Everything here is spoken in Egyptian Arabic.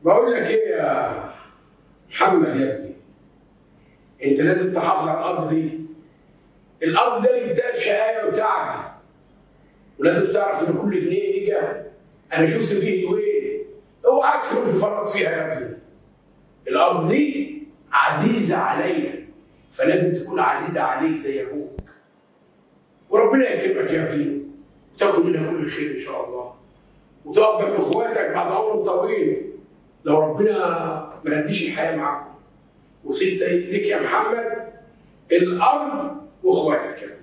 بقول لك ايه يا محمد يا ابني انت لازم تحافظ على الارض دي الارض ده اللي بتاع شقايه وتعب ولازم تعرف ان كل جنيه يجي انا شفت فيه وين اوعى تكون تفرط فيها يا ابني الارض دي عزيزه عليا فلازم تكون عزيزه عليك زي ابوك وربنا يكرمك يا ابني وتاخد منها كل خير ان شاء الله وتقف جنب اخواتك بعد عمر طويل لو ربنا ما رديش الحياه معاكم وصيت لك يا محمد الارض واخواتك يا ابني